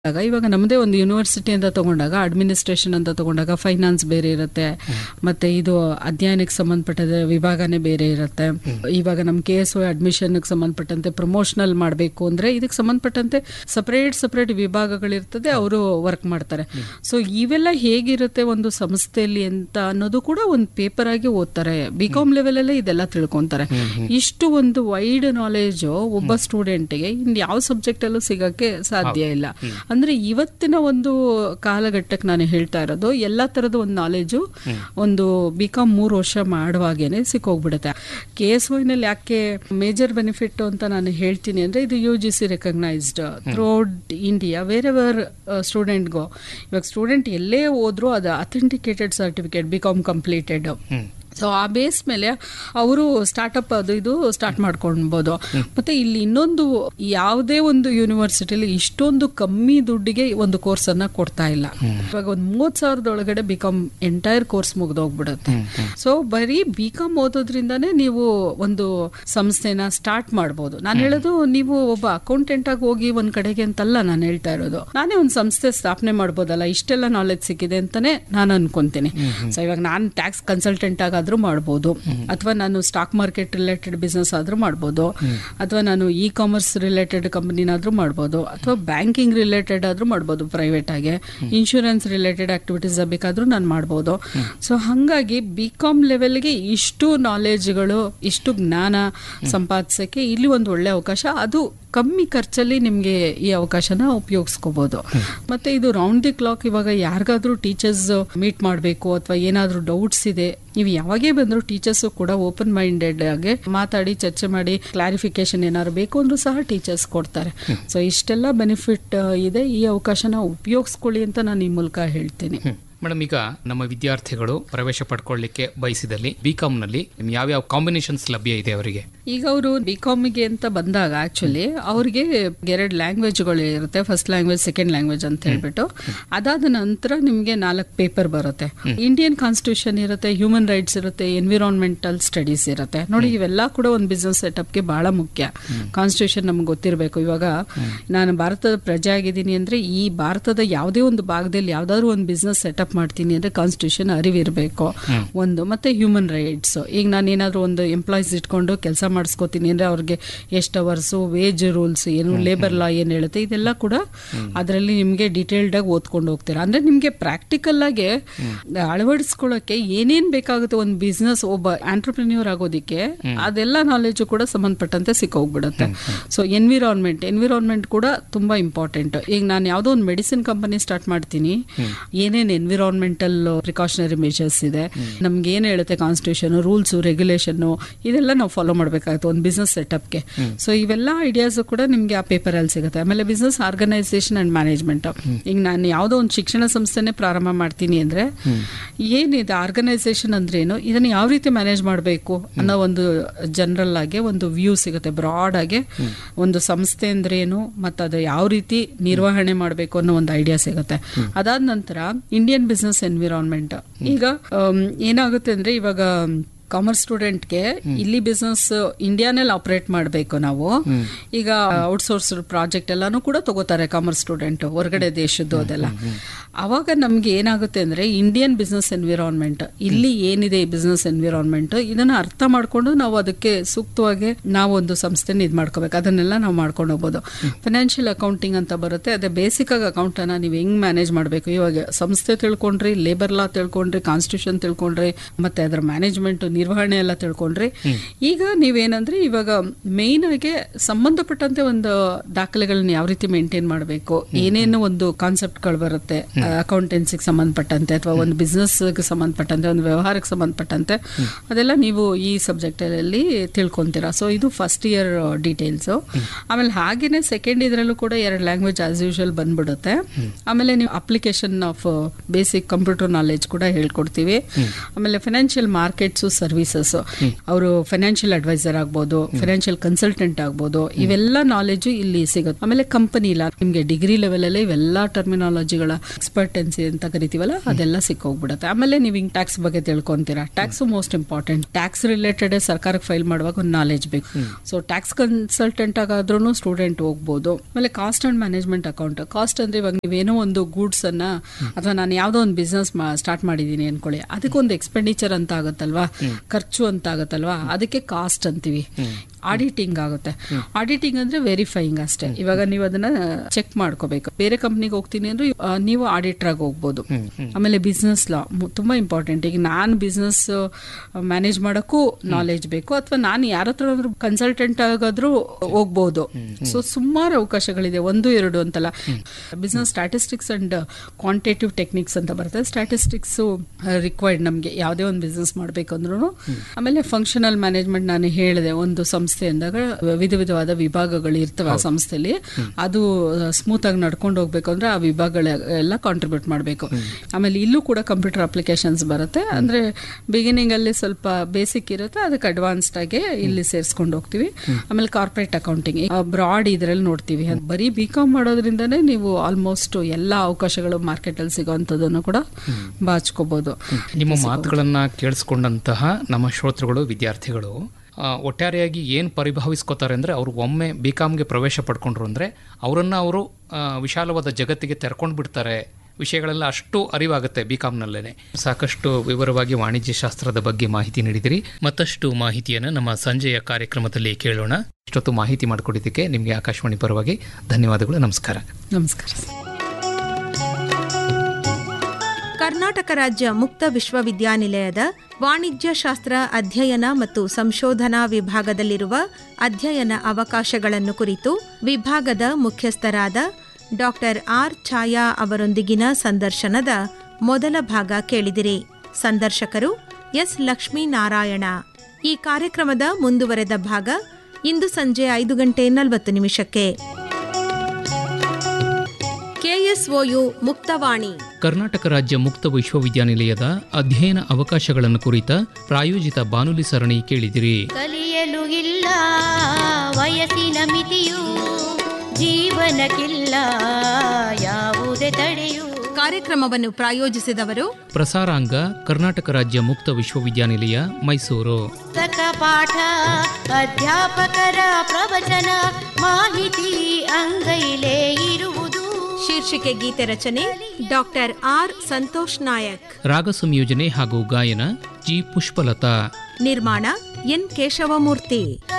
ಆಗ ಇವಾಗ ನಮ್ಮದೇ ಒಂದು ಯೂನಿವರ್ಸಿಟಿ ಅಂತ ತಗೊಂಡಾಗ ಅಡ್ಮಿನಿಸ್ಟ್ರೇಷನ್ ಅಂತ ತಗೊಂಡಾಗ ಫೈನಾನ್ಸ್ ಬೇರೆ ಇರುತ್ತೆ ಮತ್ತೆ ಇದು ಅಧ್ಯಯನಕ್ಕೆ ಸಂಬಂಧಪಟ್ಟದ ವಿಭಾಗನೇ ಬೇರೆ ಇರುತ್ತೆ ಇವಾಗ ನಮ್ಮ ಕೆ ಎಸ್ ಒ ಅಡ್ಮಿಷನ್ಗೆ ಸಂಬಂಧಪಟ್ಟಂತೆ ಪ್ರಮೋಷನಲ್ ಮಾಡಬೇಕು ಅಂದ್ರೆ ಇದಕ್ಕೆ ಸಂಬಂಧಪಟ್ಟಂತೆ ಸಪರೇಟ್ ಸಪರೇಟ್ ವಿಭಾಗಗಳಿರ್ತದೆ ಅವರು ವರ್ಕ್ ಮಾಡ್ತಾರೆ ಸೊ ಇವೆಲ್ಲ ಹೇಗಿರುತ್ತೆ ಒಂದು ಸಂಸ್ಥೆಯಲ್ಲಿ ಅಂತ ಅನ್ನೋದು ಕೂಡ ಒಂದು ಪೇಪರ್ ಆಗಿ ಓದ್ತಾರೆ ಬಿ ಕಾಮ್ ಲೆವೆಲ್ ಅಲ್ಲೇ ಇದೆಲ್ಲ ತಿಳ್ಕೊಂತಾರೆ ಇಷ್ಟು ಒಂದು ವೈಡ್ ನಾಲೆಜ್ ಒಬ್ಬ ಸ್ಟೂಡೆಂಟ್ಗೆ ಇನ್ ಯಾವ ಸಬ್ಜೆಕ್ಟ್ ಅಲ್ಲೂ ಸಿಗಕ್ಕೆ ಸಾಧ್ಯ ಇಲ್ಲ ಅಂದ್ರೆ ಇವತ್ತಿನ ಒಂದು ಕಾಲಘಟ್ಟಕ್ಕೆ ನಾನು ಹೇಳ್ತಾ ಇರೋದು ಎಲ್ಲಾ ತರದ ಒಂದು ನಾಲೆಜು ಒಂದು ಬಿ ಕಾಮ್ ಮೂರು ವರ್ಷ ಮಾಡುವಾಗೇನೆ ಸಿಕ್ಕೋಗ್ಬಿಡುತ್ತೆ ಕೆ ಎಸ್ ನಲ್ಲಿ ಯಾಕೆ ಮೇಜರ್ ಬೆನಿಫಿಟ್ ಅಂತ ನಾನು ಹೇಳ್ತೀನಿ ಅಂದ್ರೆ ಇದು U G C recognised throughout India wherever ಸ್ಟೂಡೆಂಟ್ಗೋ ಇವಾಗ ಸ್ಟೂಡೆಂಟ್ ಎಲ್ಲೇ ಹೋದ್ರು ಅದು authenticated certificate B com completed so ಆ ಬೇಸ್ ಮೇಲೆ ಅವರು ಸ್ಟಾರ್ಟಪ್ ಅದು ಇದು ಸ್ಟಾರ್ಟ್ ಮಾಡ್ಕೊಳ್ಬೋದು ಮತ್ತೆ ಇಲ್ಲಿ ಇನ್ನೊಂದು ಯಾವುದೇ ಒಂದು ಯೂನಿವರ್ಸಿಟಿಲಿ ಇಷ್ಟೊಂದು ಕಮ್ಮಿ ದುಡ್ಡಿಗೆ ಒಂದು ಕೋರ್ಸ್ ಅನ್ನ ಕೊಡ್ತಾ ಇಲ್ಲ ಇವಾಗ ಒಂದು ಮೂವತ್ ಸಾವಿರದ ಒಳಗಡೆ ಬಿ ಕಾಮ್ ಎಂಟೈರ್ ಕೋರ್ಸ್ ಮುಗ್ದೋಗ್ಬಿಡುತ್ತೆ ಸೊ ಬರೀ ಬಿ ಕಾಮ್ ಓದೋದ್ರಿಂದಾನೇ ನೀವು ಒಂದು ಸಂಸ್ಥೆನ ಸ್ಟಾರ್ಟ್ ಮಾಡ್ಬೋದು ನಾನು ಹೇಳೋದು ನೀವು ಒಬ್ಬ ಅಕೌಂಟೆಂಟ್ ಆಗಿ ಹೋಗಿ ಒಂದ್ ಕಡೆಗೆ ಅಂತಲ್ಲ ನಾನು ಹೇಳ್ತಾ ಇರೋದು ನಾನೇ ಒಂದು ಸಂಸ್ಥೆ ಸ್ಥಾಪನೆ ಮಾಡ್ಬೋದಲ್ಲ ಇಷ್ಟೆಲ್ಲ ನಾಲೆಜ್ ಸಿಕ್ಕಿದೆ ಅಂತಾನೆ ನಾನು ಅನ್ಕೊಂತೀನಿ ಸೊ ಇವಾಗ ನಾನು ಟ್ಯಾಕ್ಸ್ ಕನ್ಸಲ್ಟೆಂಟ್ ಆಗಾದ್ರೂ ಮಾಡ್ಬೋದು ಅಥವಾ ನಾನು ಸ್ಟಾಕ್ ಮಾರ್ಕೆಟ್ ರಿಲೇಟೆಡ್ ಬಿಸ್ನೆಸ್ ಆದ್ರೂ ಮಾಡ್ಬೋದು ಅಥವಾ ನಾನು ಇ ಕಾಮರ್ಸ್ ರಿಲೇಟೆಡ್ ಕಂಪನಿನಾದ್ರೂ ಮಾಡ್ಬೋದು ಅಥವಾ ಬ್ಯಾಂಕಿಂಗ್ ರಿಲೇಟೆಡ್ ಆದ್ರೂ ಮಾಡ್ಬೋದು ಪ್ರೈವೇಟ್ ಆಗಿ ಇನ್ಶೂರೆನ್ಸ್ ರಿಲೇಟೆಡ್ ಆಕ್ಟಿವಿಟೀಸ್ ಬೇಕಾದ್ರೂ ನಾನು ಮಾಡ್ಬೋದು ಸೊ ಹಾಗಾಗಿ ಬಿ ಕಾಮ್ ಲೆವೆಲ್ಗೆ ಇಷ್ಟು ನಾಲೆಜ್ಗಳು ಇಷ್ಟು ಜ್ಞಾನ ಸಂಪಾದಿಸಕ್ಕೆ ಇಲ್ಲಿ ಒಂದು ಒಳ್ಳೆ ಅವಕಾಶ ಅದು ಕಮ್ಮಿ ಖರ್ಚಲ್ಲಿ ನಿಮಗೆ ಈ ಅವಕಾಶನ ಉಪಯೋಗಿಸ್ಕೋಬಹುದು ಮತ್ತೆ ಇದು ರೌಂಡ್ ದಿ ಕ್ಲಾಕ್ ಇವಾಗ ಯಾರಿಗಾದ್ರೂ ಟೀಚರ್ಸ್ ಮೀಟ್ ಮಾಡಬೇಕು ಅಥವಾ ಏನಾದ್ರೂ ಡೌಟ್ಸ್ ಇದೆ ನೀವು ಯಾವಾಗೇ ಬಂದ್ರು ಟೀಚರ್ಸ್ ಕೂಡ ಓಪನ್ ಮೈಂಡೆಡ್ ಆಗಿ ಮಾತಾಡಿ ಚರ್ಚೆ ಮಾಡಿ ಕ್ಲಾರಿಫಿಕೇಶನ್ ಏನಾದ್ರು ಬೇಕು ಅಂದ್ರೂ ಸಹ ಟೀಚರ್ಸ್ ಕೊಡ್ತಾರೆ ಸೊ ಇಷ್ಟೆಲ್ಲ ಬೆನಿಫಿಟ್ ಇದೆ ಈ ಅವಕಾಶನ ಉಪಯೋಗಿಸ್ಕೊಳ್ಳಿ ಅಂತ ನಾನು ಈ ಮೂಲಕ ಹೇಳ್ತೀನಿ ಮೇಡಮ್ ಈಗ ನಮ್ಮ ವಿದ್ಯಾರ್ಥಿಗಳು ಪ್ರವೇಶ ಪಡ್ಕೊಳ್ಳಿಕ್ಕೆ ಬಯಸಿದಲ್ಲಿ ಬಿ ನಲ್ಲಿ ಯಾವ್ಯಾವ ಕಾಂಬಿನೇಷನ್ಸ್ ಲಭ್ಯ ಇದೆ ಅವರಿಗೆ ಈಗ ಅವರು ಬಿ ಕಾಮಿಗೆ ಅಂತ ಬಂದಾಗ ಆಕ್ಚುಲಿ ಅವ್ರಿಗೆ ಎರಡು ಲ್ಯಾಂಗ್ವೇಜ್ಗಳು ಇರುತ್ತೆ ಫಸ್ಟ್ ಲ್ಯಾಂಗ್ವೇಜ್ ಸೆಕೆಂಡ್ ಲ್ಯಾಂಗ್ವೇಜ್ ಅಂತ ಹೇಳ್ಬಿಟ್ಟು ಅದಾದ ನಂತರ ನಿಮಗೆ ನಾಲ್ಕು ಪೇಪರ್ ಬರುತ್ತೆ ಇಂಡಿಯನ್ ಕಾನ್ಸ್ಟಿಟ್ಯೂಷನ್ ಇರುತ್ತೆ ಹ್ಯೂಮನ್ ರೈಟ್ಸ್ ಇರುತ್ತೆ ಎನ್ವಿರಾನ್ಮೆಂಟಲ್ ಸ್ಟಡೀಸ್ ಇರುತ್ತೆ ನೋಡಿ ಇವೆಲ್ಲ ಕೂಡ ಒಂದು ಬಿಸ್ನೆಸ್ ಸೆಟಪ್ಗೆ ಬಹಳ ಮುಖ್ಯ ಕಾನ್ಸ್ಟಿಟ್ಯೂಷನ್ ನಮ್ಗೆ ಗೊತ್ತಿರಬೇಕು ಇವಾಗ ನಾನು ಭಾರತದ ಪ್ರಜೆ ಆಗಿದ್ದೀನಿ ಅಂದ್ರೆ ಈ ಭಾರತದ ಯಾವುದೇ ಒಂದು ಭಾಗದಲ್ಲಿ ಯಾವ್ದಾದ್ರು ಒಂದು ಬಿಸ್ನೆಸ್ ಸೆಟಪ್ ಮಾಡ್ತೀನಿ ಅಂದ್ರೆ ಕಾನ್ಸ್ಟಿಟ್ಯೂಷನ್ ಅರಿವಿರಬೇಕು ಒಂದು ಮತ್ತೆ ಹ್ಯೂಮನ್ ರೈಟ್ಸ್ ಈಗ ನಾನು ಏನಾದ್ರು ಒಂದು ಎಂಪ್ಲಾಯೀಸ್ ಇಟ್ಕೊಂಡು ಕೆಲಸ ಮಾಡಿಸ್ಕೋತೀನಿ ಅಂದ್ರೆ ಅವ್ರಿಗೆ ಎಷ್ಟು ಅವರ್ಸು ವೇಜ್ ರೂಲ್ಸ್ ಏನು ಲೇಬರ್ ಲಾ ಏನ್ ಹೇಳುತ್ತೆ ಇದೆಲ್ಲ ಕೂಡ ಅದರಲ್ಲಿ ನಿಮ್ಗೆ ಡೀಟೇಲ್ಡ್ ಆಗಿ ಓದ್ಕೊಂಡು ಹೋಗ್ತೀರಾ ಅಂದ್ರೆ ನಿಮ್ಗೆ ಪ್ರಾಕ್ಟಿಕಲ್ ಆಗಿ ಅಳವಡಿಸ್ಕೊಳ್ಳೋಕೆ ಏನೇನ್ ಬೇಕಾಗುತ್ತೆ ಒಂದು ಬಿಸ್ನೆಸ್ ಒಬ್ಬ ಆಂಟರ್ಪ್ರಿನ್ಯೂರ್ ಆಗೋದಿಕ್ಕೆ ಅದೆಲ್ಲ ನಾಲೆಜ್ ಕೂಡ ಸಂಬಂಧಪಟ್ಟಂತೆ ಸಿಕ್ಕೋಗ್ಬಿಡುತ್ತೆ ಸೊ ಎನ್ವಿರಾನ್ಮೆಂಟ್ ಎನ್ವಿರಾನ್ಮೆಂಟ್ ಕೂಡ ತುಂಬಾ ಇಂಪಾರ್ಟೆಂಟ್ ಈಗ ನಾನು ಯಾವುದೋ ಒಂದು ಮೆಡಿಸಿನ್ ಕಂಪನಿ ಸ್ಟಾರ್ಟ್ ಮಾಡ್ತೀನಿ ಏನೇನ್ ಎನ್ವಿರಾನ್ಮೆಂಟಲ್ ಪ್ರಿಕಾಷನರಿ ಮೆಷರ್ಸ್ ಇದೆ ನಮ್ಗೆ ಏನ್ ಹೇಳುತ್ತೆ ಕಾನ್ಸ್ಟಿಟ್ಯೂಷನ್ ರೂಲ್ಸ್ ರೆಗ್ಯುಲೇಷನ್ ಇದೆಲ್ಲ ನಾವು ಫಾಲೋ ಮಾಡಬೇಕಾಗುತ್ತೆ ಒಂದು ಬಿಸ್ನೆಸ್ ಸೆಟಪ್ಗೆ ಸೊ ಇವೆಲ್ಲ ಐಡಿಯಾಸ್ ಕೂಡ ನಿಮ್ಗೆ ಆ ಪೇಪರ್ ಅಲ್ಲಿ ಸಿಗುತ್ತೆ ಆಮೇಲೆ ಬಿಸ್ನೆಸ್ ಆರ್ಗನೈಸೇಷನ್ ಅಂಡ್ ಮ್ಯಾನೇಜ್ಮೆಂಟ್ ಈಗ ನಾನು ಯಾವುದೋ ಒಂದು ಶಿಕ್ಷಣ ಸಂಸ್ಥೆನೆ ಪ್ರಾರಂಭ ಮಾಡ್ತೀನಿ ಅಂದ್ರೆ ಏನಿದೆ ಆರ್ಗನೈಸೇಷನ್ ಅಂದ್ರೇನು ಇದನ್ನ ಯಾವ ರೀತಿ ಮ್ಯಾನೇಜ್ ಮಾಡಬೇಕು ಅನ್ನೋ ಒಂದು ಜನರಲ್ ಆಗಿ ಒಂದು ವ್ಯೂ ಸಿಗುತ್ತೆ ಬ್ರಾಡ್ ಆಗಿ ಒಂದು ಸಂಸ್ಥೆ ಅಂದ್ರೇನು ಮತ್ತು ಅದು ಯಾವ ರೀತಿ ನಿರ್ವಹಣೆ ಮಾಡಬೇಕು ಅನ್ನೋ ಒಂದು ಐಡಿಯಾ ಸಿಗುತ್ತೆ ಅದಾದ ನಂತರ ಇಂಡಿಯನ್ ಬಿಸ್ನೆಸ್ ಎನ್ವಿರಾನ್ಮೆಂಟ್ ಈಗ ಆಮ್, ಏನಾಗುತ್ತೆ ಅಂದ್ರೆ ಇವಾಗ ಕಾಮರ್ಸ್ ಸ್ಟೂಡೆಂಟ್ಗೆ ಇಲ್ಲಿ ಬಿಸ್ನೆಸ್ ಇಂಡಿಯಾನಲ್ಲಿ ಆಪರೇಟ್ ಮಾಡಬೇಕು ನಾವು ಈಗ ಔಟ್ಸೋರ್ಸ್ ಪ್ರಾಜೆಕ್ಟ್ ಎಲ್ಲಾನು ಕೂಡ ತಗೋತಾರೆ ಕಾಮರ್ಸ್ ಸ್ಟೂಡೆಂಟ್ ಹೊರಗಡೆ ದೇಶದ್ದು ಅದೆಲ್ಲ ಅವಾಗ ನಮ್ಗೆ ಏನಾಗುತ್ತೆ ಅಂದ್ರೆ ಇಂಡಿಯನ್ ಬಿಸ್ನೆಸ್ ಎನ್ವಿರಾನ್ಮೆಂಟ್ ಇಲ್ಲಿ ಏನಿದೆ ಈ ಬಿಸ್ನೆಸ್ ಎನ್ವಿರಾನ್ಮೆಂಟ್ ಇದನ್ನ ಅರ್ಥ ಮಾಡ್ಕೊಂಡು ನಾವು ಅದಕ್ಕೆ ಸೂಕ್ತವಾಗಿ ನಾವು ಒಂದು ಸಂಸ್ಥೆನ ಇದು ಮಾಡ್ಕೋಬೇಕು ಅದನ್ನೆಲ್ಲ ನಾವು ಮಾಡ್ಕೊಂಡು ಹೋಗ್ಬೋದು ಫಿನಾನ್ಷಿಯಲ್ ಅಕೌಂಟಿಂಗ್ ಅಂತ ಬರುತ್ತೆ ಅದೇ ಬೇಸಿಕ್ ಆಗಿ ಅಕೌಂಟ್ ಅನ್ನ ನೀವು ಹೆಂಗ್ ಮ್ಯಾನೇಜ್ ಮಾಡಬೇಕು ಇವಾಗ ಸಂಸ್ಥೆ ತಿಳ್ಕೊಂಡ್ರಿ ಲೇಬರ್ ಲಾ ತಿಳ್ಕೊಂಡ್ರಿ ಕಾನ್ಸ್ಟಿಟ್ಯೂಷನ್ ತಿಳ್ಕೊಂಡ್ರಿ ಮತ್ತೆ ಅದರ ಮ್ಯಾನೇಜ್ಮೆಂಟ್ ನಿರ್ವಹಣೆ ಎಲ್ಲ ತಿಳ್ಕೊಂಡ್ರಿ ಈಗ ನೀವೇನಂದ್ರೆ ಇವಾಗ ಮೇನ್ ಆಗಿ ಸಂಬಂಧಪಟ್ಟಂತೆ ಒಂದು ದಾಖಲೆಗಳನ್ನ ಯಾವ ರೀತಿ ಮೇಂಟೈನ್ ಮಾಡಬೇಕು ಏನೇನು ಒಂದು ಕಾನ್ಸೆಪ್ಟ್ಗಳು ಬರುತ್ತೆ ಅಕೌಂಟೆನ್ಸಿಗೆ ಸಂಬಂಧಪಟ್ಟಂತೆ ಅಥವಾ ಒಂದು ಬಿಸ್ನೆಸ್ ಸಂಬಂಧಪಟ್ಟಂತೆ ಒಂದು ವ್ಯವಹಾರಕ್ಕೆ ಸಂಬಂಧಪಟ್ಟಂತೆ ಅದೆಲ್ಲ ನೀವು ಈ ಸಬ್ಜೆಕ್ಟ್ ಅಲ್ಲಿ ತಿಳ್ಕೊಂತೀರಾ ಸೊ ಇದು ಫಸ್ಟ್ ಇಯರ್ ಡೀಟೇಲ್ಸ್ ಆಮೇಲೆ ಹಾಗೇನೆ ಸೆಕೆಂಡ್ ಇದರಲ್ಲೂ ಕೂಡ ಎರಡು ಲ್ಯಾಂಗ್ವೇಜ್ ಆಸ್ ಯೂಶುವಲ್ ಬಂದ್ಬಿಡುತ್ತೆ ಆಮೇಲೆ ನೀವು application of basic computer knowledge ಕೂಡ ಹೇಳ್ಕೊಡ್ತೀವಿ ಆಮೇಲೆ ಫೈನಾನ್ಷಿಯಲ್ ಮಾರ್ಕೆಟ್ಸ್ ಸರ್ವಿಸಸ್ ಅವರು ಫೈನಾನ್ಷಿಯಲ್ ಅಡ್ವೈಸರ್ ಆಗ್ಬೋದು ಫೈನಾನ್ಷಿಯಲ್ ಕನ್ಸಲ್ಟೆಂಟ್ ಆಗ್ಬೋದು ಇವೆಲ್ಲ ನಾಲೆಜ್ ಇಲ್ಲಿ ಸಿಗುತ್ತೆ ಆಮೇಲೆ ಕಂಪನಿ ಇಲ್ಲ ನಿಮ್ಗೆ ಡಿಗ್ರಿ ಲೆವೆಲ್ ಅಲ್ಲೇ ಇವೆಲ್ಲ ಟರ್ಮಿನಾಲಜಿಗಳ ಎಕ್ಸ್ಪರ್ಟೆನ್ಸಿ ಅಂತ ಕರಿತೀವಲ್ಲ ಅದೆಲ್ಲ ಸಿಕ್ಕೋಗ್ಬಿಡುತ್ತೆ ಆಮೇಲೆ ನೀವು ಹಿಂಗ್ ಟ್ಯಾಕ್ಸ್ ಬಗ್ಗೆ ತಿಳ್ಕೊಂತೀರಾ tax most important tax related ಸರ್ಕಾರಕ್ಕೆ ಫೈಲ್ ಮಾಡುವಾಗ ಒಂದು ನಾಲೆಜ್ ಬೇಕು ಸೊ ಟ್ಯಾಕ್ಸ್ ಕನ್ಸಲ್ಟೆಂಟ್ ಆಗಾದ್ರೂ ಸ್ಟೂಡೆಂಟ್ ಹೋಗ್ಬೋದು ಆಮೇಲೆ cost and management account cost ಅಂದ್ರೆ ಇವಾಗ ನೀವೇನೋ ಒಂದು ಗೂಡ್ಸ್ ಅನ್ನ ಅಥವಾ ನಾನು ಯಾವುದೋ ಒಂದು ಬಿಸ್ನೆಸ್ ಸ್ಟಾರ್ಟ್ ಮಾಡಿದ್ದೀನಿ ಅನ್ಕೊಳ್ಳಿ ಅದಕ್ಕೊಂದು ಎಕ್ಸ್ಪೆಂಡಿಚರ್ ಅಂತ ಆಗುತ್ತಲ್ವಾ ಖರ್ಚು ಅಂತ ಆಗುತ್ತಲ್ವಾ ಅದಕ್ಕೆ ಕಾಸ್ಟ್ ಅಂತೀವಿ ಆಡಿಟಿಂಗ್ ಆಗುತ್ತೆ ಆಡಿಟಿಂಗ್ ಅಂದ್ರೆ ವೆರಿಫೈಯಿಂಗ್ ಅಷ್ಟೇ ಇವಾಗ ನೀವು ಅದನ್ನ ಚೆಕ್ ಮಾಡ್ಕೋಬೇಕು ಬೇರೆ ಕಂಪ್ನಿಗೆ ಹೋಗ್ತೀನಿ ಅಂದ್ರೆ ಆ, ನೀವು ಆಡಿಟರ್ ಆಗಿ ಹೋಗ್ಬೋದು ಆಮೇಲೆ ಬಿಸ್ನೆಸ್ ಲಾ ತುಂಬಾ ಇಂಪಾರ್ಟೆಂಟ್ ಈಗ ನಾನು ಬಿಸ್ನೆಸ್ ಮ್ಯಾನೇಜ್ ಮಾಡೋಕ್ಕೂ ನಾಲೆಜ್ ಬೇಕು ಅಥವಾ ನಾನು ಯಾರ ಹತ್ರ ಕನ್ಸಲ್ಟೆಂಟ್ ಆಗಾದ್ರೂ ಹೋಗ್ಬೋದು ಸೊ ಸುಮಾರು ಅವಕಾಶಗಳಿದೆ ಒಂದು ಎರಡು ಅಂತಲ್ಲ business statistics and quantitative techniques ಅಂತ ಬರುತ್ತೆ ಸ್ಟ್ಯಾಟಿಸ್ಟಿಕ್ಸ್ ರಿಕ್ವೈರ್ಡ್ ನಮಗೆ ಯಾವುದೇ ಒಂದು ಬಿಸ್ನೆಸ್ ಮಾಡಬೇಕಂದ್ರೂ ಆಮೇಲೆ ಫಂಕ್ಷನಲ್ ಮ್ಯಾನೇಜ್ಮೆಂಟ್ ನಾನು ಹೇಳಿದೆ ಒಂದು ಸಂಸ್ಥೆ ಅಂದಾಗ ವಿಧ ವಿಧವಾದ ವಿಭಾಗಗಳು ಇರ್ತವೆ ಆ ಸಂಸ್ಥೆಯಲ್ಲಿ ಅದು ಸ್ಮೂತ್ ಆಗಿ ನಡ್ಕೊಂಡು ಹೋಗ್ಬೇಕು ಅಂದ್ರೆ ಆ ವಿಭಾಗಗಳ ಎಲ್ಲ ಕಾಂಟ್ರಿಬ್ಯೂಟ್ ಮಾಡಬೇಕು ಆಮೇಲೆ ಇಲ್ಲೂ ಕೂಡ ಕಂಪ್ಯೂಟರ್ ಅಪ್ಲಿಕೇಶನ್ಸ್ ಬರುತ್ತೆ ಅಂದ್ರೆ ಬಿಗಿನಿಂಗ್ ಅಲ್ಲಿ ಸ್ವಲ್ಪ ಬೇಸಿಕ್ ಇರುತ್ತೆ ಅದಕ್ಕೆ ಅಡ್ವಾನ್ಸ್ಡ್ ಆಗಿ ಇಲ್ಲಿ ಸೇರಿಸ್ಕೊಂಡು ಹೋಗ್ತೀವಿ ಆಮೇಲೆ ಕಾರ್ಪೊರೇಟ್ ಅಕೌಂಟಿಂಗ್ ಬ್ರಾಡ್ ಇದ್ರಲ್ಲಿ ನೋಡ್ತೀವಿ ಅದ್ ಬರೀ ಬಿ ಕಾಮ್ ಮಾಡೋದ್ರಿಂದನೇ ನೀವು ಆಲ್ಮೋಸ್ಟ್ ಎಲ್ಲ ಅವಕಾಶಗಳು ಮಾರ್ಕೆಟ್ ಅಲ್ಲಿ ಸಿಗೋಂಥದ್ದನ್ನು ಕೂಡ ಬಾಚ್ಕೋಬಹುದು ನಿಮ್ಮ ಮಾತುಗಳನ್ನ ಕೇಳಿಸ್ಕೊಂಡಂತಹ ನಮ್ಮ ಶ್ರೋತೃಗಳು ವಿದ್ಯಾರ್ಥಿಗಳು ಆ, ಒಟ್ಟಾರೆಯಾಗಿ ಏನು ಪರಿಭಾವಿಸ್ಕೋತಾರೆ ಅಂದರೆ ಅವರು ಒಮ್ಮೆ ಬಿ ಕಾಮ್ಗೆ ಪ್ರವೇಶ ಪಡ್ಕೊಂಡ್ರು ಅಂದರೆ ಅವರನ್ನು ಅವರು ಆ, ವಿಶಾಲವಾದ ಜಗತ್ತಿಗೆ ತೆರ್ಕೊಂಡು ಬಿಡ್ತಾರೆ ವಿಷಯಗಳೆಲ್ಲ ಅಷ್ಟು ಅರಿವಾಗುತ್ತೆ ಬಿ ಕಾಮ್ನಲ್ಲೇ ಸಾಕಷ್ಟು ವಿವರವಾಗಿ ವಾಣಿಜ್ಯ ಶಾಸ್ತ್ರದ ಬಗ್ಗೆ ಮಾಹಿತಿ ನೀಡಿದಿರಿ ಮತ್ತಷ್ಟು ಮಾಹಿತಿಯನ್ನು ನಮ್ಮ ಸಂಜೆಯ ಕಾರ್ಯಕ್ರಮದಲ್ಲಿ ಕೇಳೋಣ ಇಷ್ಟೊತ್ತು ಮಾಹಿತಿ ಮಾಡಿಕೊಟ್ಟಿದ್ದಕ್ಕೆ ನಿಮಗೆ ಆಕಾಶವಾಣಿ ಪರವಾಗಿ ಧನ್ಯವಾದಗಳು ನಮಸ್ಕಾರ ನಮಸ್ಕಾರ ಕರ್ನಾಟಕ ರಾಜ್ಯ ಮುಕ್ತ ವಿಶ್ವವಿದ್ಯಾನಿಲಯದ ವಾಣಿಜ್ಯ ಶಾಸ್ತ್ರ ಅಧ್ಯಯನ ಮತ್ತು ಸಂಶೋಧನಾ ವಿಭಾಗದಲ್ಲಿರುವ ಅಧ್ಯಯನ ಅವಕಾಶಗಳನ್ನು ಕುರಿತು ವಿಭಾಗದ ಮುಖ್ಯಸ್ಥರಾದ ಡಾಕ್ಟರ್ ಆರ್ ಛಾಯಾ ಅವರೊಂದಿಗಿನ ಸಂದರ್ಶನದ ಮೊದಲ ಭಾಗ ಕೇಳಿದಿರಿ ಸಂದರ್ಶಕರು ಎಸ್ ಲಕ್ಷ್ಮೀನಾರಾಯಣ ಈ ಕಾರ್ಯಕ್ರಮದ ಮುಂದುವರೆದ ಭಾಗ ಇಂದು ಸಂಜೆ ಐದು ಗಂಟೆ ನಲವತ್ತು ನಿಮಿಷಕ್ಕೆ ಕೆಎಸ್ಒಯು ಮುಕ್ತವಾಣಿ ಕರ್ನಾಟಕ ರಾಜ್ಯ ಮುಕ್ತ ವಿಶ್ವವಿದ್ಯಾನಿಲಯದ ಅಧ್ಯಯನ ಅವಕಾಶಗಳನ್ನು ಕುರಿತ ಪ್ರಾಯೋಜಿತ ಬಾನುಲಿ ಸರಣಿ ಕೇಳಿದಿರಿ ಕಲಿಯಲು ಇಲ್ಲ ವಯಸ್ಸಿನ ಮಿತಿಯು ಜೀವನಕ್ಕಿಲ್ಲ ಯಾವುದೇ ತಡೆಯು ಕಾರ್ಯಕ್ರಮವನ್ನು ಪ್ರಾಯೋಜಿಸಿದವರು ಪ್ರಸಾರಾಂಗ ಕರ್ನಾಟಕ ರಾಜ್ಯ ಮುಕ್ತ ವಿಶ್ವವಿದ್ಯಾನಿಲಯ ಮೈಸೂರು ಪುಸ್ತಕ ಪಾಠ ಅಧ್ಯಾಪಕರ ಪ್ರವಚನ ಮಾಹಿತಿ ಅಂಗೈಲೇ ಇರುವುದು ಶೀರ್ಷಿಕೆ ಗೀತೆ ರಚನೆ ಡಾಕ್ಟರ್ ಆರ್ ಸಂತೋಷ್ ನಾಯಕ್ ರಾಗ ಸಂಯೋಜನೆ ಹಾಗೂ ಗಾಯನ ಜಿ ಪುಷ್ಪಲತಾ ನಿರ್ಮಾಣ ಎನ್ ಕೇಶವಮೂರ್ತಿ